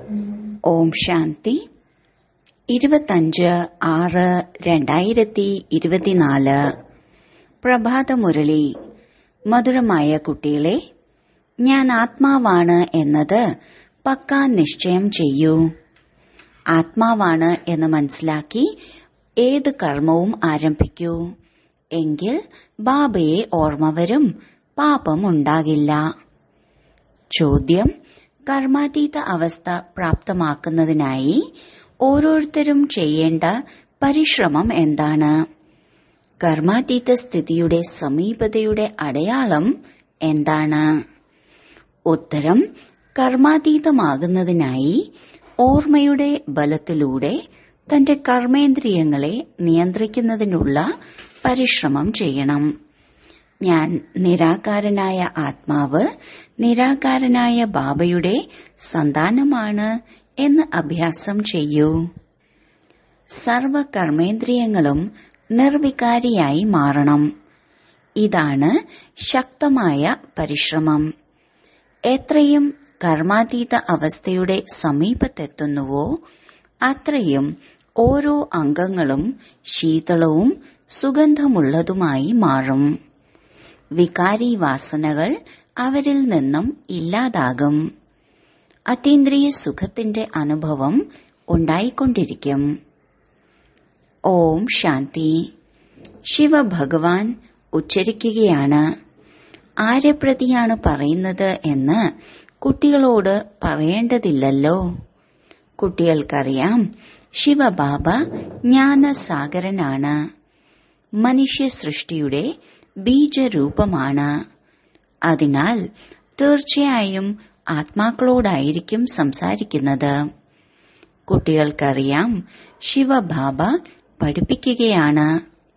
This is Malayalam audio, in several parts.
ഓം ശാന്തി ഇരുപത്തഞ്ച് ആറ് രണ്ടായിരത്തി ഇരുപത്തിനാല് പ്രഭാതമുരളി മധുരമായ കുട്ടികളെ ഞാൻ ആത്മാവാണ് എന്നത് പക്കാ നിശ്ചയം ചെയ്യൂ ആത്മാവാണ് എന്ന് മനസ്സിലാക്കി ഏത് കർമ്മവും ആരംഭിക്കൂ എങ്കിൽ ബാബയെ ഓർമ്മ വരും പാപം ഉണ്ടാകില്ല ചോദ്യം കർമാതീത അവസ്ഥ പ്രാപ്തമാക്കുന്നതിനായി ഓരോരുത്തരും ചെയ്യേണ്ട പരിശ്രമം എന്താണ് കർമാതീത സ്ഥിതിയുടെ സമീപതയുടെ അടയാളം എന്താണ് ഉത്തരം കർമാതീതമാകുന്നതിനായി ഓർമ്മയുടെ ബലത്തിലൂടെ തന്റെ കർമ്മേന്ദ്രിയങ്ങളെ നിയന്ത്രിക്കുന്നതിനുള്ള പരിശ്രമം ചെയ്യണം ഞാൻ നിരാകാരനായ ആത്മാവ് നിരാകാരനായ ബാബയുടെ സന്താനമാണ് എന്ന് അഭ്യാസം ചെയ്യൂ സർവ കർമ്മേന്ദ്രിയങ്ങളും നിർവികാരിയായി മാറണം ഇതാണ് ശക്തമായ പരിശ്രമം എത്രയും കർമാതീത അവസ്ഥയുടെ സമീപത്തെത്തുന്നുവോ അത്രയും ഓരോ അംഗങ്ങളും ശീതളവും സുഗന്ധമുള്ളതുമായി മാറും വികാരി വാസനകൾ അവരിൽ നിന്നും ഇല്ലാതാകും അതീന്ദ്രിയ സുഖത്തിന്റെ അനുഭവം ഉണ്ടായിക്കൊണ്ടിരിക്കും ഓം ശാന്തി ശിവഭഗവാൻ ഉച്ചരിക്കുകയാണ് ആരെ പ്രതിയാണ് പറയുന്നത് എന്ന് കുട്ടികളോട് പറയേണ്ടതില്ലല്ലോ കുട്ടികൾക്കറിയാം ശിവബാബ ജ്ഞാനസാഗരനാണ് മനുഷ്യ സൃഷ്ടിയുടെ ബീജരൂപമാണ് അതിനാൽ തീർച്ചയായും ആത്മാക്കളോടായിരിക്കും സംസാരിക്കുന്നത് കുട്ടികൾക്കറിയാം ശിവബാബ പഠിപ്പിക്കുകയാണ്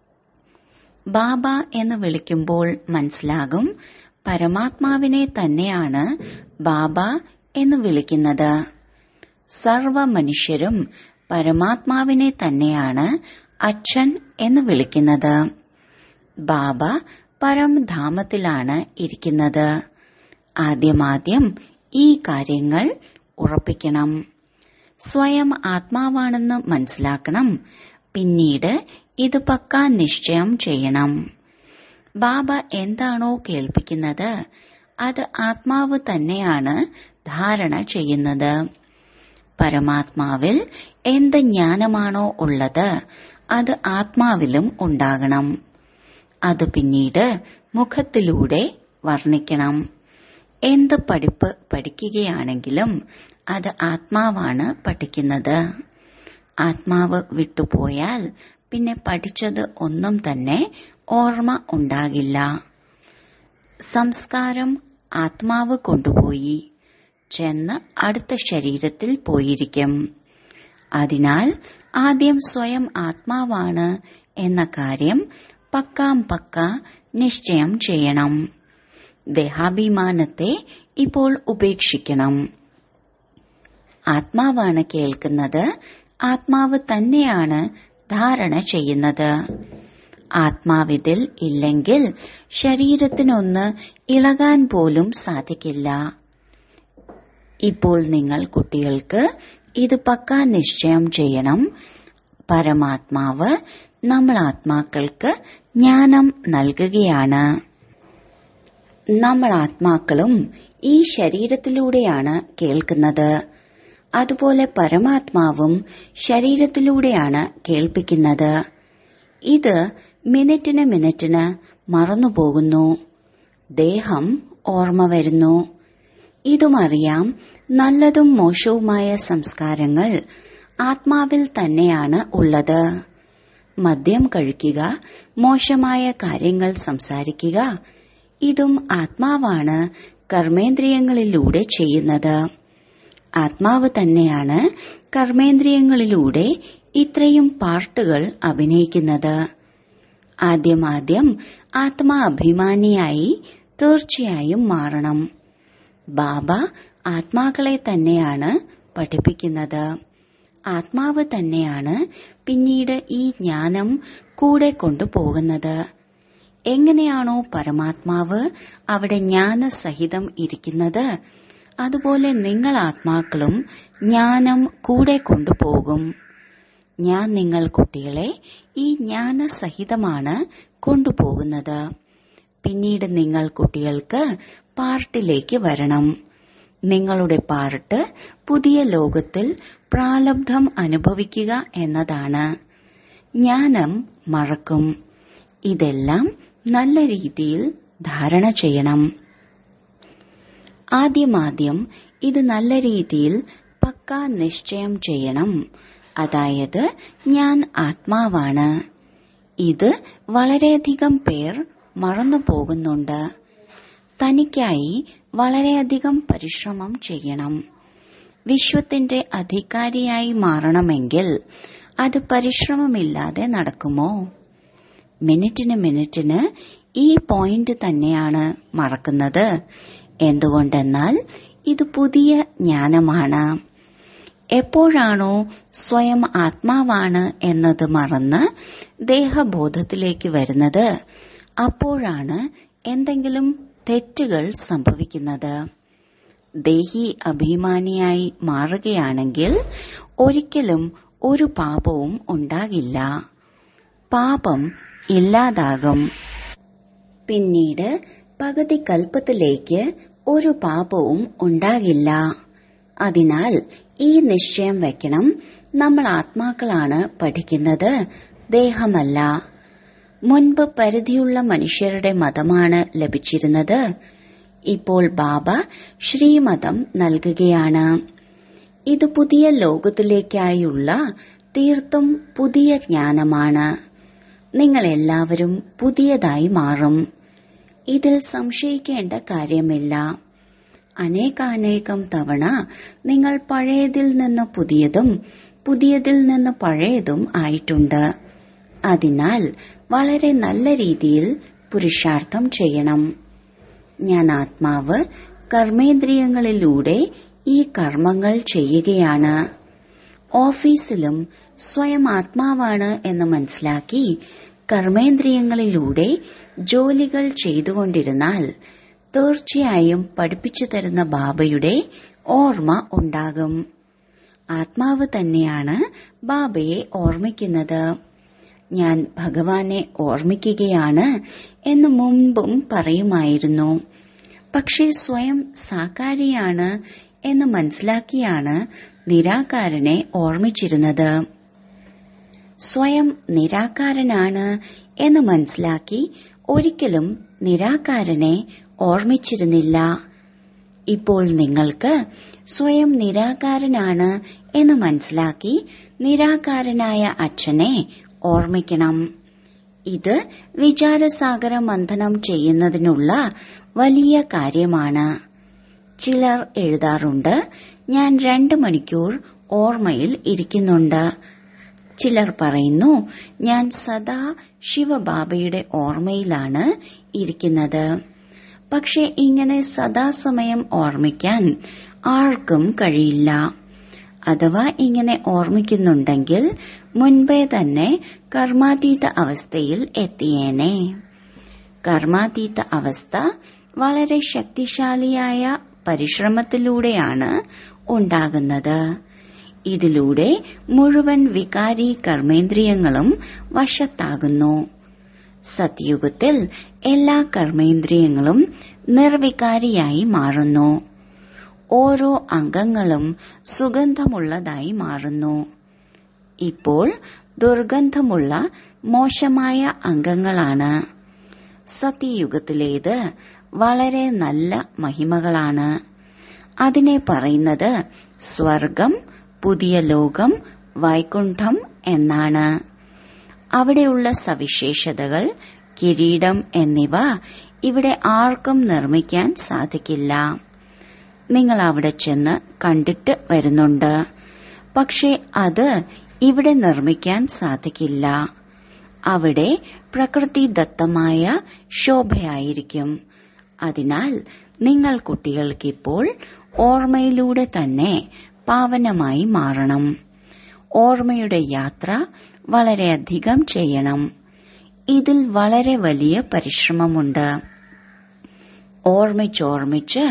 ബാബ എന്ന് വിളിക്കുമ്പോൾ മനസ്സിലാകും പരമാത്മാവിനെ തന്നെയാണ് ബാബ എന്ന് വിളിക്കുന്നത് സർവ മനുഷ്യരും പരമാത്മാവിനെ തന്നെയാണ് അച്ഛൻ എന്ന് വിളിക്കുന്നത് ബാബ പരംധാമത്തിലാണ് ഇരിക്കുന്നത് ആദ്യമാദ്യം ഈ കാര്യങ്ങൾ ഉറപ്പിക്കണം സ്വയം ആത്മാവാണെന്ന് മനസ്സിലാക്കണം പിന്നീട് ഇത് പക്കാ നിശ്ചയം ചെയ്യണം ബാബ എന്താണോ കേൾപ്പിക്കുന്നത് അത് ആത്മാവ് തന്നെയാണ് ധാരണ ചെയ്യുന്നത് പരമാത്മാവിൽ എന്ത് ജ്ഞാനമാണോ ഉള്ളത് അത് ആത്മാവിലും ഉണ്ടാകണം അത് പിന്നീട് മുഖത്തിലൂടെ വർണ്ണിക്കണം എന്ത് പഠിപ്പ് പഠിക്കുകയാണെങ്കിലും അത് ആത്മാവാണ് പഠിക്കുന്നത് ആത്മാവ് വിട്ടുപോയാൽ പിന്നെ പഠിച്ചത് ഒന്നും തന്നെ ഓർമ്മ ഉണ്ടാകില്ല സംസ്കാരം ആത്മാവ് കൊണ്ടുപോയി ചെന്ന് അടുത്ത ശരീരത്തിൽ പോയിരിക്കും അതിനാൽ ആദ്യം സ്വയം ആത്മാവാണ് എന്ന കാര്യം പക്കാം പക്ക നിശ്ചയം ചെയ്യണം ദേഹാഭിമാനത്തെ ഇപ്പോൾ ഉപേക്ഷിക്കണം ആത്മാവാണ് കേൾക്കുന്നത് ആത്മാവ് തന്നെയാണ് ധാരണ ചെയ്യുന്നത് ആത്മാവിതിൽ ഇല്ലെങ്കിൽ ശരീരത്തിനൊന്ന് ഇളകാൻ പോലും സാധിക്കില്ല ഇപ്പോൾ നിങ്ങൾ കുട്ടികൾക്ക് ഇത് പക്കാ നിശ്ചയം ചെയ്യണം പരമാത്മാവ് നമ്മൾ ആത്മാക്കൾക്ക് ജ്ഞാനം നൽകുകയാണ് നമ്മൾ ആത്മാക്കളും ഈ ശരീരത്തിലൂടെയാണ് കേൾക്കുന്നത് അതുപോലെ പരമാത്മാവും ശരീരത്തിലൂടെയാണ് കേൾപ്പിക്കുന്നത് ഇത് മിനിറ്റിന് മിനിറ്റിന് മറന്നുപോകുന്നു ദേഹം ഓർമ്മ വരുന്നു ഇതുമറിയാം നല്ലതും മോശവുമായ സംസ്കാരങ്ങൾ ആത്മാവിൽ തന്നെയാണ് ഉള്ളത് മദ്യം കഴിക്കുക മോശമായ കാര്യങ്ങൾ സംസാരിക്കുക ഇതും ആത്മാവാണ് കർമ്മേന്ദ്രിയങ്ങളിലൂടെ ചെയ്യുന്നത് ആത്മാവ് തന്നെയാണ് കർമ്മേന്ദ്രിയങ്ങളിലൂടെ ഇത്രയും പാർട്ടുകൾ അഭിനയിക്കുന്നത് ആദ്യമാദ്യം ആത്മാ അഭിമാനിയായി തീർച്ചയായും മാറണം ബാബ ആത്മാക്കളെ തന്നെയാണ് പഠിപ്പിക്കുന്നത് ആത്മാവ് തന്നെയാണ് പിന്നീട് ഈ ജ്ഞാനം കൂടെ കൊണ്ടുപോകുന്നത് എങ്ങനെയാണോ പരമാത്മാവ് അവിടെ ജ്ഞാനസഹിതം ഇരിക്കുന്നത് അതുപോലെ നിങ്ങൾ ആത്മാക്കളും ജ്ഞാനം കൂടെ കൊണ്ടുപോകും ഞാൻ നിങ്ങൾ കുട്ടികളെ ഈ ജ്ഞാനസഹിതമാണ് കൊണ്ടുപോകുന്നത് പിന്നീട് നിങ്ങൾ കുട്ടികൾക്ക് പാർട്ടിലേക്ക് വരണം നിങ്ങളുടെ പാർട്ട് പുതിയ ലോകത്തിൽ പ്രാലബ്ധം അനുഭവിക്കുക എന്നതാണ് ജ്ഞാനം മറക്കും ഇതെല്ലാം നല്ല രീതിയിൽ ധാരണ ചെയ്യണം ആദ്യമാദ്യം ഇത് നല്ല രീതിയിൽ പക്ക നിശ്ചയം ചെയ്യണം അതായത് ഞാൻ ആത്മാവാണ് ഇത് വളരെയധികം പേർ മറന്നു പോകുന്നുണ്ട് തനിക്കായി വളരെയധികം പരിശ്രമം ചെയ്യണം വിശ്വത്തിന്റെ അധികാരിയായി മാറണമെങ്കിൽ അത് പരിശ്രമമില്ലാതെ നടക്കുമോ മിനിറ്റിന് മിനിറ്റിന് ഈ പോയിന്റ് തന്നെയാണ് മറക്കുന്നത് എന്തുകൊണ്ടെന്നാൽ ഇത് പുതിയ ജ്ഞാനമാണ് എപ്പോഴാണോ സ്വയം ആത്മാവാണ് എന്നത് മറന്ന് ദേഹബോധത്തിലേക്ക് വരുന്നത് അപ്പോഴാണ് എന്തെങ്കിലും തെറ്റുകൾ സംഭവിക്കുന്നത് ദേഹി അഭിമാനിയായി മാറുകയാണെങ്കിൽ ഒരിക്കലും ഒരു പാപവും ഉണ്ടാകില്ല പാപം ഇല്ലാതാകും പിന്നീട് പകുതി കൽപ്പത്തിലേക്ക് ഒരു പാപവും ഉണ്ടാകില്ല അതിനാൽ ഈ നിശ്ചയം വെക്കണം നമ്മൾ ആത്മാക്കളാണ് പഠിക്കുന്നത് ദേഹമല്ല മുൻപ് പരിധിയുള്ള മനുഷ്യരുടെ മതമാണ് ലഭിച്ചിരുന്നത് ഇപ്പോൾ ബാബ ശ്രീമതം നൽകുകയാണ് ഇത് പുതിയ ലോകത്തിലേക്കായുള്ള തീർത്തും പുതിയ ജ്ഞാനമാണ് നിങ്ങൾ എല്ലാവരും പുതിയതായി മാറും ഇതിൽ സംശയിക്കേണ്ട കാര്യമില്ല അനേകാനേകം തവണ നിങ്ങൾ പഴയതിൽ നിന്ന് പുതിയതും പുതിയതിൽ നിന്ന് പഴയതും ആയിട്ടുണ്ട് അതിനാൽ വളരെ നല്ല രീതിയിൽ പുരുഷാർത്ഥം ചെയ്യണം ഞാൻ ആത്മാവ് കർമ്മേന്ദ്രിയങ്ങളിലൂടെ ഈ കർമ്മങ്ങൾ ചെയ്യുകയാണ് ഓഫീസിലും സ്വയം ആത്മാവാണ് എന്ന് മനസ്സിലാക്കി കർമ്മേന്ദ്രിയങ്ങളിലൂടെ ജോലികൾ ചെയ്തുകൊണ്ടിരുന്നാൽ തീർച്ചയായും പഠിപ്പിച്ചു തരുന്ന ബാബയുടെ ഓർമ്മ ഉണ്ടാകും ആത്മാവ് തന്നെയാണ് ബാബയെ ഓർമ്മിക്കുന്നത് ഞാൻ ഭഗവാനെ ഓർമ്മിക്കുകയാണ് എന്ന് മുൻപും പറയുമായിരുന്നു പക്ഷേ സ്വയം സാകാരിയാണ് എന്ന് മനസ്സിലാക്കിയാണ് നിരാകാരനെ ഓർമ്മിച്ചിരുന്നത് സ്വയം നിരാകാരനാണ് എന്ന് മനസ്സിലാക്കി ഒരിക്കലും നിരാകാരനെ ഓർമ്മിച്ചിരുന്നില്ല ഇപ്പോൾ നിങ്ങൾക്ക് സ്വയം നിരാകാരനാണ് എന്ന് മനസ്സിലാക്കി നിരാകാരനായ അച്ഛനെ ഓർമ്മിക്കണം ഇത് വിചാരസാഗര മന്ഥനം ചെയ്യുന്നതിനുള്ള വലിയ കാര്യമാണ് ചിലർ എഴുതാറുണ്ട് ഞാൻ രണ്ട് മണിക്കൂർ ഓർമ്മയിൽ ഇരിക്കുന്നുണ്ട് ചിലർ പറയുന്നു ഞാൻ സദാ ശിവബാബയുടെ ഓർമ്മയിലാണ് ഇരിക്കുന്നത് പക്ഷെ ഇങ്ങനെ സദാസമയം ഓർമ്മിക്കാൻ ആർക്കും കഴിയില്ല അഥവാ ഇങ്ങനെ ഓർമ്മിക്കുന്നുണ്ടെങ്കിൽ മുൻപേ തന്നെ കർമാതീത അവസ്ഥയിൽ എത്തിയേനെ കർമാതീത അവസ്ഥ വളരെ ശക്തിശാലിയായ പരിശ്രമത്തിലൂടെയാണ് ഉണ്ടാകുന്നത് ഇതിലൂടെ മുഴുവൻ വികാരി കർമ്മേന്ദ്രിയങ്ങളും വശത്താകുന്നു സത്യുഗത്തിൽ എല്ലാ കർമ്മേന്ദ്രിയങ്ങളും നിർവികാരിയായി മാറുന്നു ഓരോ അംഗങ്ങളും സുഗന്ധമുള്ളതായി മാറുന്നു ഇപ്പോൾ ദുർഗന്ധമുള്ള മോശമായ അംഗങ്ങളാണ് സത്യയുഗത്തിലേത് വളരെ നല്ല മഹിമകളാണ് അതിനെ പറയുന്നത് സ്വർഗം പുതിയ ലോകം വൈകുണ്ഠം എന്നാണ് അവിടെയുള്ള സവിശേഷതകൾ കിരീടം എന്നിവ ഇവിടെ ആർക്കും നിർമ്മിക്കാൻ സാധിക്കില്ല നിങ്ങൾ അവിടെ ചെന്ന് കണ്ടിട്ട് വരുന്നുണ്ട് പക്ഷെ അത് ഇവിടെ നിർമ്മിക്കാൻ സാധിക്കില്ല അവിടെ പ്രകൃതിദത്തമായ ശോഭയായിരിക്കും അതിനാൽ നിങ്ങൾ കുട്ടികൾക്കിപ്പോൾ ഓർമ്മയിലൂടെ തന്നെ പാവനമായി മാറണം ഓർമ്മയുടെ യാത്ര വളരെയധികം ചെയ്യണം ഇതിൽ വളരെ വലിയ പരിശ്രമമുണ്ട് ഓർമ്മിച്ചോർമ്മിച്ച്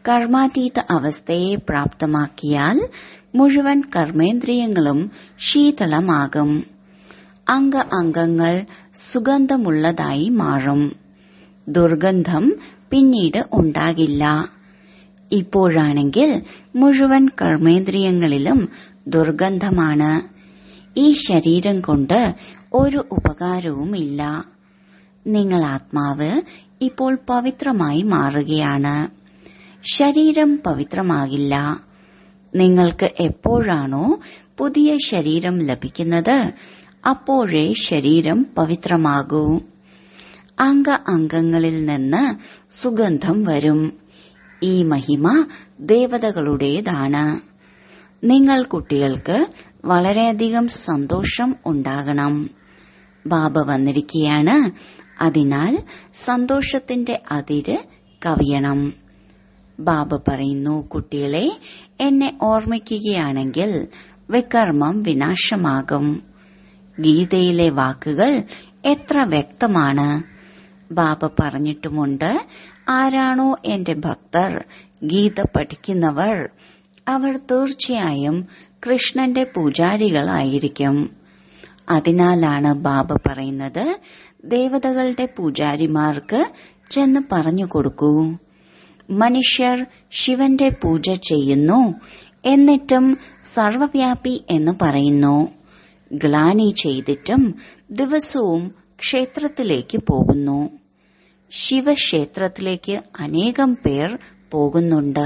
കർമാതീത അവസ്ഥയെ പ്രാപ്തമാക്കിയാൽ മുഴുവൻ കർമ്മേന്ദ്രിയങ്ങളും ശീതളമാകും അംഗ അംഗങ്ങൾ സുഗന്ധമുള്ളതായി മാറും ദുർഗന്ധം പിന്നീട് ഉണ്ടാകില്ല ഇപ്പോഴാണെങ്കിൽ മുഴുവൻ കർമ്മേന്ദ്രിയങ്ങളിലും ദുർഗന്ധമാണ് ഈ ശരീരം കൊണ്ട് ഒരു ഉപകാരവുമില്ല നിങ്ങൾ ആത്മാവ് ഇപ്പോൾ പവിത്രമായി മാറുകയാണ് ശരീരം പവിത്രമാകില്ല നിങ്ങൾക്ക് എപ്പോഴാണോ പുതിയ ശരീരം ലഭിക്കുന്നത് അപ്പോഴേ ശരീരം പവിത്രമാകൂ അംഗ അംഗങ്ങളിൽ നിന്ന് സുഗന്ധം വരും ഈ മഹിമ ദേവതകളുടേതാണ് നിങ്ങൾ കുട്ടികൾക്ക് വളരെയധികം സന്തോഷം ഉണ്ടാകണം ബാബ വന്നിരിക്കുകയാണ് അതിനാൽ സന്തോഷത്തിന്റെ അതിര് കവിയണം ബാബ പറയുന്നു കുട്ടികളെ എന്നെ ഓർമ്മിക്കുകയാണെങ്കിൽ വികർമ്മം വിനാശമാകും ഗീതയിലെ വാക്കുകൾ എത്ര വ്യക്തമാണ് ബാബ പറഞ്ഞിട്ടുമുണ്ട് ആരാണോ എന്റെ ഭക്തർ ഗീത പഠിക്കുന്നവർ അവർ തീർച്ചയായും കൃഷ്ണന്റെ പൂജാരികളായിരിക്കും അതിനാലാണ് ബാബ പറയുന്നത് ദേവതകളുടെ പൂജാരിമാർക്ക് ചെന്ന് പറഞ്ഞു കൊടുക്കൂ മനുഷ്യർ ശിവന്റെ പൂജ ചെയ്യുന്നു എന്നിട്ടും സർവവ്യാപി എന്ന് പറയുന്നു ഗ്ലാനി ചെയ്തിട്ടും ദിവസവും ക്ഷേത്രത്തിലേക്ക് പോകുന്നു ശിവക്ഷേത്രത്തിലേക്ക് അനേകം പേർ പോകുന്നുണ്ട്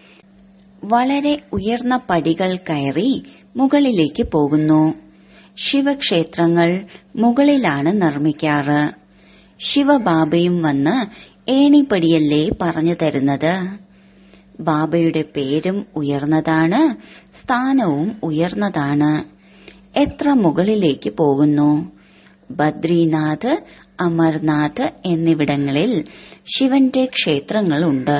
വളരെ ഉയർന്ന പടികൾ കയറി മുകളിലേക്ക് പോകുന്നു ശിവക്ഷേത്രങ്ങൾ മുകളിലാണ് നിർമ്മിക്കാറ് ശിവബാബയും വന്ന് ഏണിപ്പടിയല്ലേ പറഞ്ഞു തരുന്നത് ബാബയുടെ പേരും ഉയർന്നതാണ് സ്ഥാനവും ഉയർന്നതാണ് എത്ര മുകളിലേക്ക് പോകുന്നു ബദ്രിനാഥ് അമർനാഥ് എന്നിവിടങ്ങളിൽ ശിവന്റെ ക്ഷേത്രങ്ങളുണ്ട്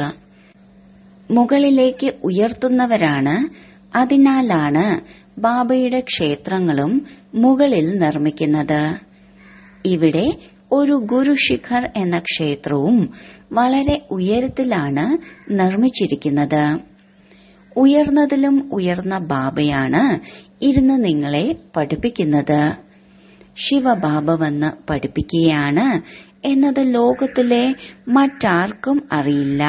മുകളിലേക്ക് ഉയർത്തുന്നവരാണ് അതിനാലാണ് ബാബയുടെ ക്ഷേത്രങ്ങളും മുകളിൽ നിർമ്മിക്കുന്നത് ഇവിടെ ഒരു ഗുരുശിഖർ എന്ന ക്ഷേത്രവും വളരെ ഉയരത്തിലാണ് നിർമ്മിച്ചിരിക്കുന്നത് ഉയർന്നതിലും ഉയർന്ന ബാബയാണ് ഇരുന്ന് നിങ്ങളെ പഠിപ്പിക്കുന്നത് ശിവബാബ വന്ന് പഠിപ്പിക്കുകയാണ് എന്നത് ലോകത്തിലെ മറ്റാർക്കും അറിയില്ല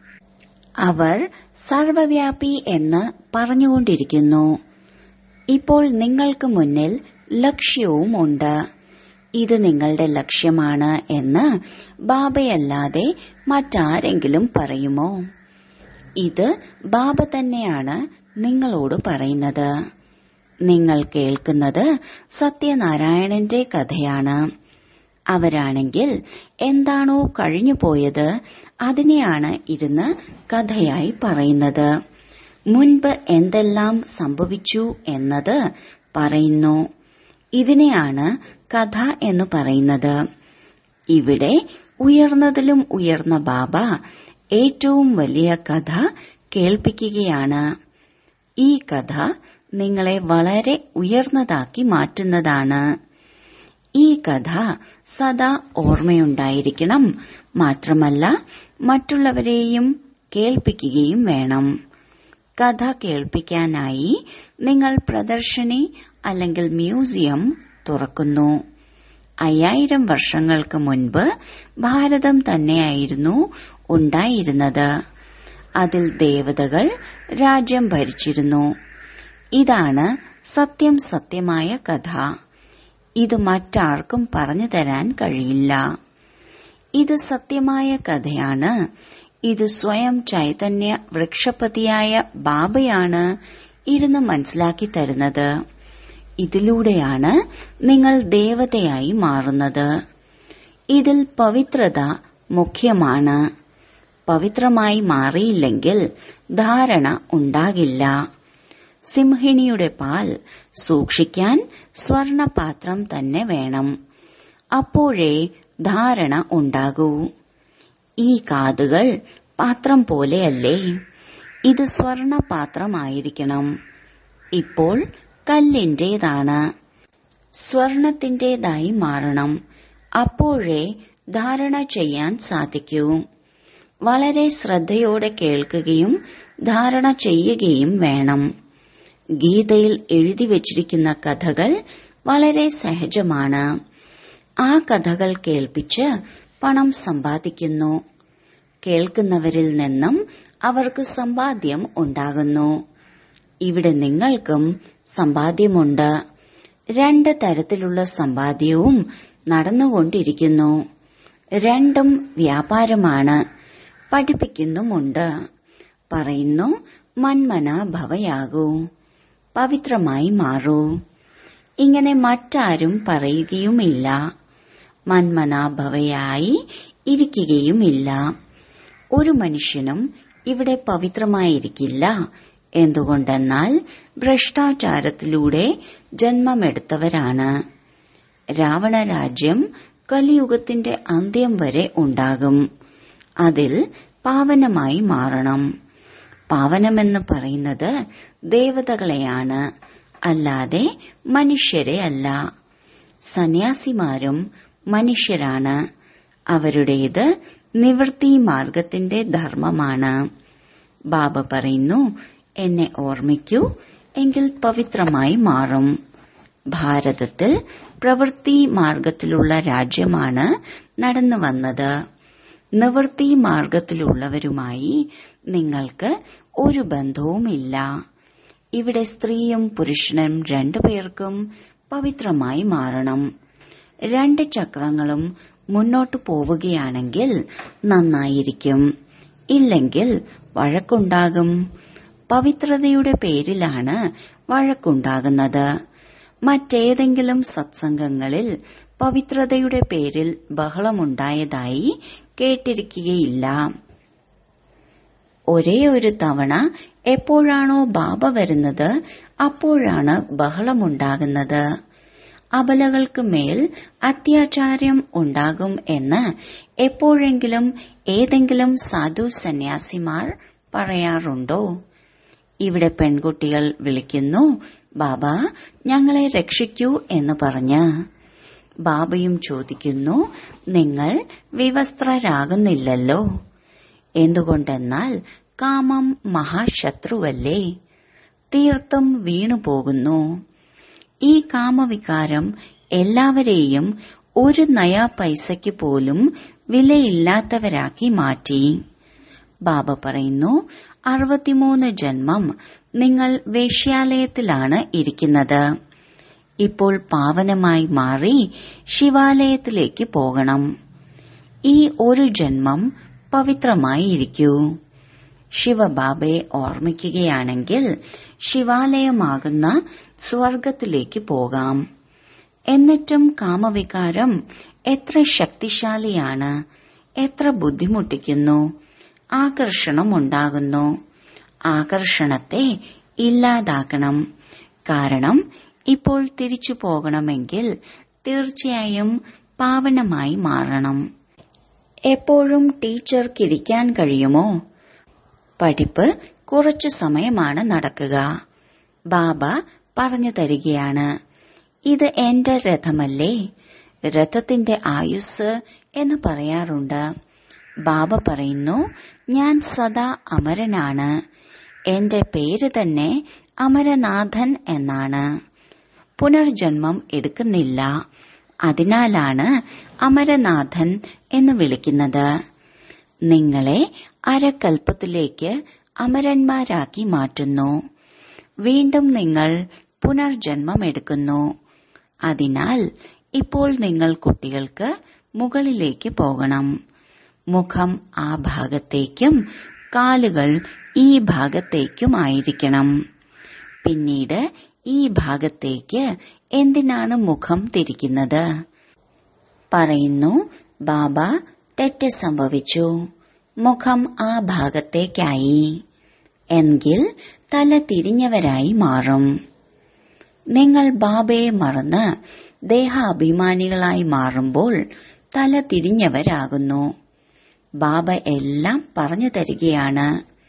അവർ സർവവ്യാപി എന്ന് പറഞ്ഞുകൊണ്ടിരിക്കുന്നു ഇപ്പോൾ നിങ്ങൾക്ക് മുന്നിൽ ലക്ഷ്യവുമുണ്ട് ഇത് നിങ്ങളുടെ ലക്ഷ്യമാണ് എന്ന് ബാബയല്ലാതെ മറ്റാരെങ്കിലും പറയുമോ ഇത് ബാബ തന്നെയാണ് നിങ്ങളോട് പറയുന്നത് നിങ്ങൾ കേൾക്കുന്നത് സത്യനാരായണന്റെ കഥയാണ് അവരാണെങ്കിൽ എന്താണോ കഴിഞ്ഞുപോയത് അതിനെയാണ് ഇരുന്ന് കഥയായി പറയുന്നത് മുൻപ് എന്തെല്ലാം സംഭവിച്ചു എന്നത് പറയുന്നു ഇതിനെയാണ് കഥ എന്ന് പറയുന്നത് ഇവിടെ ഉയർന്നതിലും ഉയർന്ന ബാബ ഏറ്റവും വലിയ കഥ കേൾപ്പിക്കുകയാണ് ഈ കഥ നിങ്ങളെ വളരെ ഉയർന്നതാക്കി മാറ്റുന്നതാണ് ഈ കഥ സദാ ഓർമ്മയുണ്ടായിരിക്കണം മാത്രമല്ല മറ്റുള്ളവരെയും കേൾപ്പിക്കുകയും വേണം കഥ കേൾപ്പിക്കാനായി നിങ്ങൾ പ്രദർശനി അല്ലെങ്കിൽ മ്യൂസിയം തുറക്കുന്നു അയ്യായിരം വർഷങ്ങൾക്ക് മുൻപ് ഭാരതം തന്നെയായിരുന്നു ഉണ്ടായിരുന്നത് അതിൽ ദേവതകൾ രാജ്യം ഭരിച്ചിരുന്നു ഇതാണ് സത്യം സത്യമായ കഥ ഇത് മറ്റാർക്കും പറഞ്ഞു തരാൻ കഴിയില്ല ഇത് സത്യമായ കഥയാണ് ഇത് സ്വയം ചൈതന്യ വൃക്ഷപതിയായ ബാബയാണ് ഇരുന്ന് മനസ്സിലാക്കി തരുന്നത് ഇതിലൂടെയാണ് നിങ്ങൾ ദേവതയായി മാറുന്നത് ഇതിൽ പവിത്രത മുഖ്യമാണ് പവിത്രമായി മാറിയില്ലെങ്കിൽ ധാരണ ഉണ്ടാകില്ല സിംഹിണിയുടെ പാൽ സൂക്ഷിക്കാൻ സ്വർണപാത്രം തന്നെ വേണം അപ്പോഴേ ധാരണ ഉണ്ടാകൂ ഈ കാതുകൾ പാത്രം പോലെയല്ലേ ഇത് സ്വർണ പാത്രമായിരിക്കണം ഇപ്പോൾ കല്ലിന്റേതാണ് സ്വർണത്തിന്റേതായി മാറണം അപ്പോഴേ ധാരണ ചെയ്യാൻ സാധിക്കൂ വളരെ ശ്രദ്ധയോടെ കേൾക്കുകയും ധാരണ ചെയ്യുകയും വേണം ഗീതയിൽ എഴുതി വച്ചിരിക്കുന്ന കഥകൾ വളരെ സഹജമാണ് ആ കഥകൾ കേൾപ്പിച്ച് പണം സമ്പാദിക്കുന്നു കേൾക്കുന്നവരിൽ നിന്നും അവർക്ക് സമ്പാദ്യം ഉണ്ടാകുന്നു ഇവിടെ നിങ്ങൾക്കും സമ്പാദ്യമുണ്ട് രണ്ട് തരത്തിലുള്ള സമ്പാദ്യവും നടന്നുകൊണ്ടിരിക്കുന്നു രണ്ടും വ്യാപാരമാണ് പഠിപ്പിക്കുന്നുമുണ്ട് പറയുന്നു മന്മന ഭവയാകൂ പവിത്രമായി മാറൂ ഇങ്ങനെ മറ്റാരും പറയുകയുമില്ല മന്മന ഭവയായി ഇരിക്കുകയുമില്ല ഒരു മനുഷ്യനും ഇവിടെ പവിത്രമായിരിക്കില്ല എന്തുകൊണ്ടെന്നാൽ ഭ്രഷ്ടാചാരത്തിലൂടെ ജന്മമെടുത്തവരാണ് രാവണ രാജ്യം കലിയുഗത്തിന്റെ അന്ത്യം വരെ ഉണ്ടാകും അതിൽ പാവനമായി മാറണം പാവനമെന്ന് പറയുന്നത് ദേവതകളെയാണ് അല്ലാതെ മനുഷ്യരെ അല്ല സന്യാസിമാരും മനുഷ്യരാണ് അവരുടേത് നിവൃത്തി മാർഗത്തിന്റെ ധർമ്മമാണ് ബാബ പറയുന്നു എന്നെ ഓർമ്മിക്കൂ എങ്കിൽ പവിത്രമായി മാറും ഭാരതത്തിൽ പ്രവൃത്തി മാർഗത്തിലുള്ള രാജ്യമാണ് നടന്നു വന്നത് നിവൃത്തി മാർഗത്തിലുള്ളവരുമായി നിങ്ങൾക്ക് ഒരു ബന്ധവുമില്ല ഇവിടെ സ്ത്രീയും പുരുഷനും രണ്ടുപേർക്കും പവിത്രമായി മാറണം രണ്ട് ചക്രങ്ങളും മുന്നോട്ടു പോവുകയാണെങ്കിൽ നന്നായിരിക്കും ഇല്ലെങ്കിൽ വഴക്കുണ്ടാകും പവിത്രതയുടെ പേരിലാണ് വഴക്കുണ്ടാകുന്നത് മറ്റേതെങ്കിലും സത്സംഗങ്ങളിൽ പവിത്രതയുടെ പേരിൽ ബഹളമുണ്ടായതായി കേട്ടിരിക്കുകയില്ല ഒരേ ഒരു തവണ എപ്പോഴാണോ ബാബ വരുന്നത് അപ്പോഴാണ് ബഹളമുണ്ടാകുന്നത് അബലകൾക്ക് മേൽ അത്യാചാര്യം ഉണ്ടാകും എന്ന് എപ്പോഴെങ്കിലും ഏതെങ്കിലും സാധു സന്യാസിമാർ പറയാറുണ്ടോ ഇവിടെ പെൺകുട്ടികൾ വിളിക്കുന്നു ബാബ ഞങ്ങളെ രക്ഷിക്കൂ എന്ന് പറഞ്ഞ് ബാബയും ചോദിക്കുന്നു നിങ്ങൾ വിവസ്ത്രരാകുന്നില്ലല്ലോ എന്തുകൊണ്ടെന്നാൽ കാമം മഹാശത്രുവല്ലേ തീർത്തും വീണുപോകുന്നു ഈ കാമവികാരം എല്ലാവരെയും ഒരു നയാ പൈസയ്ക്ക് പോലും വിലയില്ലാത്തവരാക്കി മാറ്റി ബാബ പറയുന്നു അറുപത്തിമൂന്ന് ജന്മം നിങ്ങൾ വേശ്യാലയത്തിലാണ് ഇരിക്കുന്നത് ഇപ്പോൾ പാവനമായി മാറി ശിവാലയത്തിലേക്ക് പോകണം ഈ ഒരു ജന്മം പവിത്രമായി ഇരിക്കൂ ശിവബാബയെ ഓർമ്മിക്കുകയാണെങ്കിൽ ശിവാലയമാകുന്ന സ്വർഗത്തിലേക്ക് പോകാം എന്നിട്ടും കാമവികാരം എത്ര ശക്തിശാലിയാണ് എത്ര ബുദ്ധിമുട്ടിക്കുന്നു ആകർഷണം ഉണ്ടാകുന്നു ആകർഷണത്തെ ഇല്ലാതാക്കണം കാരണം ഇപ്പോൾ തിരിച്ചു പോകണമെങ്കിൽ തീർച്ചയായും പാവനമായി മാറണം എപ്പോഴും ടീച്ചർക്കിരിക്കാൻ കഴിയുമോ പഠിപ്പ് കുറച്ചു സമയമാണ് നടക്കുക ബാബ പറഞ്ഞു തരികയാണ് ഇത് എന്റെ രഥമല്ലേ രഥത്തിന്റെ ആയുസ് എന്ന് പറയാറുണ്ട് ബാബ പറയുന്നു ഞാൻ സദാ അമരനാണ് എന്റെ പേര് തന്നെ അമരനാഥൻ എന്നാണ് പുനർജന്മം എടുക്കുന്നില്ല അതിനാലാണ് അമരനാഥൻ എന്ന് വിളിക്കുന്നത് നിങ്ങളെ അരക്കൽപ്പത്തിലേക്ക് അമരന്മാരാക്കി മാറ്റുന്നു വീണ്ടും നിങ്ങൾ പുനർജന്മം എടുക്കുന്നു അതിനാൽ ഇപ്പോൾ നിങ്ങൾ കുട്ടികൾക്ക് മുകളിലേക്ക് പോകണം മുഖം ആ ഭാഗത്തേക്കും കാലുകൾ ഈ ഭാഗത്തേക്കുമായിരിക്കണം പിന്നീട് ഈ ഭാഗത്തേക്ക് എന്തിനാണ് മുഖം തിരിക്കുന്നത് പറയുന്നു ബാബ തെറ്റ് സംഭവിച്ചു മുഖം ആ ഭാഗത്തേക്കായി എങ്കിൽ തല തിരിഞ്ഞവരായി മാറും നിങ്ങൾ ബാബയെ മറന്ന് ദേഹാഭിമാനികളായി മാറുമ്പോൾ തല തിരിഞ്ഞവരാകുന്നു ബാബ എല്ലാം പറഞ്ഞു തരികയാണ്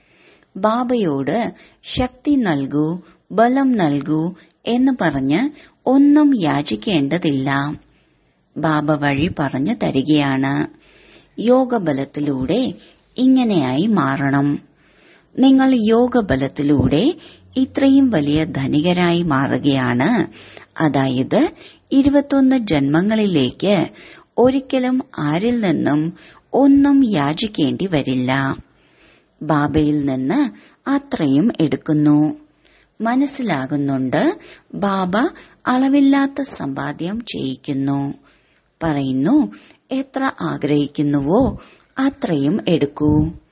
ബാബയോട് ശക്തി നൽകൂ ബലം നൽകൂ എന്ന് പറഞ്ഞ് ഒന്നും യാചിക്കേണ്ടതില്ല ബാബ വഴി പറഞ്ഞു തരികയാണ് യോഗബലത്തിലൂടെ ഇങ്ങനെയായി മാറണം നിങ്ങൾ യോഗബലത്തിലൂടെ ഇത്രയും വലിയ ധനികരായി മാറുകയാണ് അതായത് ഇരുപത്തൊന്ന് ജന്മങ്ങളിലേക്ക് ഒരിക്കലും ആരിൽ നിന്നും ഒന്നും യാചിക്കേണ്ടി വരില്ല ബാബയിൽ നിന്ന് അത്രയും എടുക്കുന്നു മനസ്സിലാകുന്നുണ്ട് ബാബ അളവില്ലാത്ത സമ്പാദ്യം ചെയ്യിക്കുന്നു പറയുന്നു എത്ര ആഗ്രഹിക്കുന്നുവോ അത്രയും എടുക്കൂ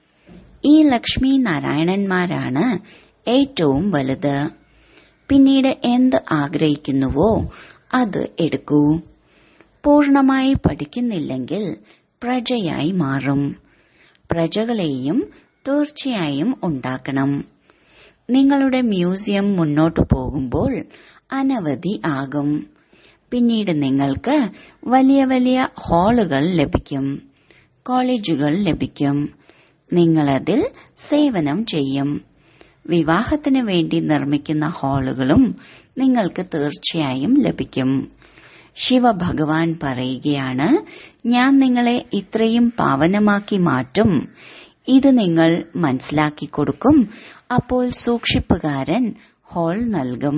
ഈ ലക്ഷ്മി നാരായണന്മാരാണ് ഏറ്റവും വലുത് പിന്നീട് എന്ത് ആഗ്രഹിക്കുന്നുവോ അത് എടുക്കൂ പൂർണമായി പഠിക്കുന്നില്ലെങ്കിൽ പ്രജയായി മാറും പ്രജകളെയും തീർച്ചയായും ഉണ്ടാക്കണം നിങ്ങളുടെ മ്യൂസിയം മുന്നോട്ടു പോകുമ്പോൾ അനവധി ആകും പിന്നീട് നിങ്ങൾക്ക് വലിയ വലിയ ഹാളുകൾ ലഭിക്കും കോളേജുകൾ ലഭിക്കും നിങ്ങളതിൽ സേവനം ചെയ്യും വിവാഹത്തിന് വേണ്ടി നിർമ്മിക്കുന്ന ഹാളുകളും നിങ്ങൾക്ക് തീർച്ചയായും ലഭിക്കും ശിവഭഗവാൻ പറയുകയാണ് ഞാൻ നിങ്ങളെ ഇത്രയും പാവനമാക്കി മാറ്റും ഇത് നിങ്ങൾ മനസ്സിലാക്കി കൊടുക്കും അപ്പോൾ സൂക്ഷിപ്പുകാരൻ ഹോൾ നൽകും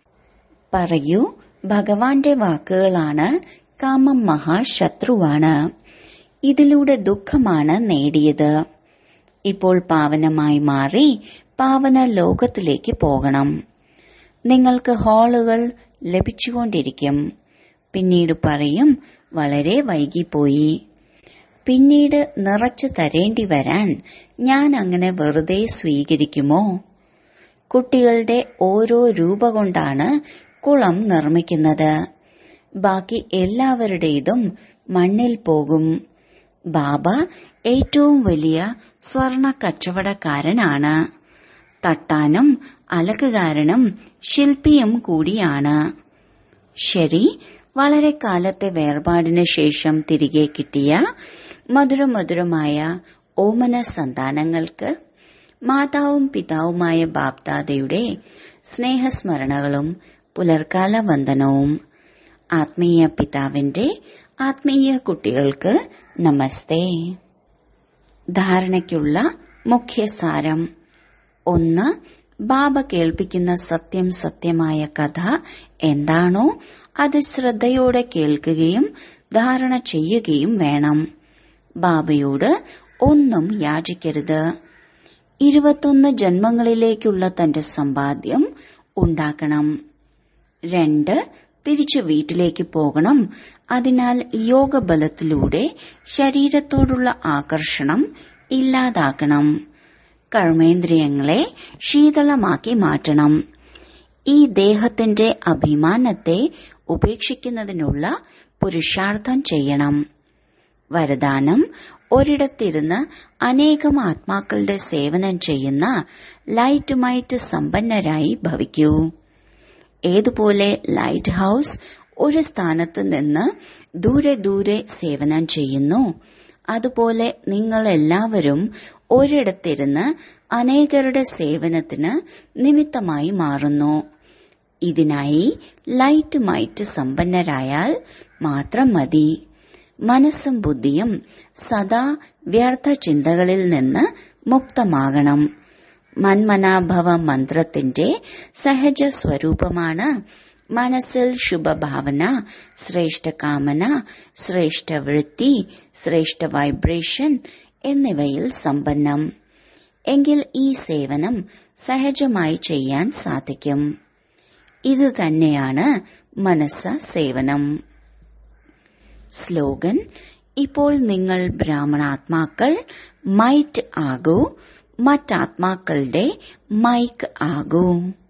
പറയൂ ഭഗവാന്റെ വാക്കുകളാണ് കാമം മഹാശത്രുവാണ് ഇതിലൂടെ ദുഃഖമാണ് നേടിയത് ഇപ്പോൾ പാവനമായി മാറി പാവന ലോകത്തിലേക്ക് പോകണം നിങ്ങൾക്ക് ഹാളുകൾ ലഭിച്ചുകൊണ്ടിരിക്കും പിന്നീട് പറയും വളരെ വൈകിപ്പോയി പിന്നീട് നിറച്ചു തരേണ്ടി വരാൻ ഞാൻ അങ്ങനെ വെറുതെ സ്വീകരിക്കുമോ കുട്ടികളുടെ ഓരോ രൂപ കൊണ്ടാണ് കുളം നിർമ്മിക്കുന്നത് ബാക്കി എല്ലാവരുടേതും മണ്ണിൽ പോകും ബാബ ഏറ്റവും വലിയ സ്വർണ കച്ചവടക്കാരനാണ് തട്ടാനും അലക്കുകാരനും ശില്പിയും കൂടിയാണ് ശരി വളരെ കാലത്തെ വേർപാടിന് ശേഷം തിരികെ കിട്ടിയ മധുരമധുരമായ ഓമന സന്താനങ്ങൾക്ക് മാതാവും പിതാവുമായ ബാപ്ദാദയുടെ സ്നേഹസ്മരണകളും പുലർക്കാല വന്ദനവും ആത്മീയ പിതാവിന്റെ ആത്മീയ കുട്ടികൾക്ക് നമസ്തേ ധാരണയ്ക്കുള്ള മുഖ്യസാരം ഒന്ന് ബാബ കേൾപ്പിക്കുന്ന സത്യം സത്യമായ കഥ എന്താണോ അത് ശ്രദ്ധയോടെ കേൾക്കുകയും ധാരണ ചെയ്യുകയും വേണം ബാബയോട് ഒന്നും യാചിക്കരുത് ഇരുപത്തൊന്ന് ജന്മങ്ങളിലേക്കുള്ള തന്റെ സമ്പാദ്യം ഉണ്ടാക്കണം രണ്ട് തിരിച്ചു വീട്ടിലേക്ക് പോകണം അതിനാൽ യോഗബലത്തിലൂടെ ശരീരത്തോടുള്ള ആകർഷണം ഇല്ലാതാക്കണം കർമ്മേന്ദ്രിയങ്ങളെ ശീതളമാക്കി മാറ്റണം ഈ ദേഹത്തിന്റെ അഭിമാനത്തെ ഉപേക്ഷിക്കുന്നതിനുള്ള പുരുഷാർത്ഥം ചെയ്യണം വരദാനം ഒരിടത്തിരുന്ന് അനേകം ആത്മാക്കളുടെ സേവനം ചെയ്യുന്ന ലൈറ്റുമായിട്ട് സമ്പന്നരായി ഭവിക്കൂ ഏതുപോലെ ലൈറ്റ് ഹൌസ് ഒരു സ്ഥാനത്ത് നിന്ന് ദൂരെ ദൂരെ സേവനം ചെയ്യുന്നു അതുപോലെ നിങ്ങൾ എല്ലാവരും ഒരിടത്തിരുന്ന് അനേകരുടെ സേവനത്തിന് നിമിത്തമായി മാറുന്നു ഇതിനായി ലൈറ്റുമായിട്ട് സമ്പന്നരായാൽ മാത്രം മതി മനസ്സും ബുദ്ധിയും സദാ വ്യർത്ഥ ചിന്തകളിൽ നിന്ന് മുക്തമാകണം മന്മനാഭവ മന്ത്രത്തിന്റെ സഹജ സ്വരൂപമാണ് മനസ്സിൽ ശുഭഭാവന ശ്രേഷ്ഠ കാമന ശ്രേഷ്ഠ വൃത്തി ശ്രേഷ്ഠ വൈബ്രേഷൻ എന്നിവയിൽ സമ്പന്നം എങ്കിൽ ഈ സേവനം സഹജമായി ചെയ്യാൻ സാധിക്കും ഇത് തന്നെയാണ് മനസ്സ സേവനം സ്ലോഗൻ ഇപ്പോൾ നിങ്ങൾ ബ്രാഹ്മണാത്മാക്കൾ മൈറ്റ് ആകൂ മറ്റാത്മാക്കളുടെ മൈക്ക് ആകൂ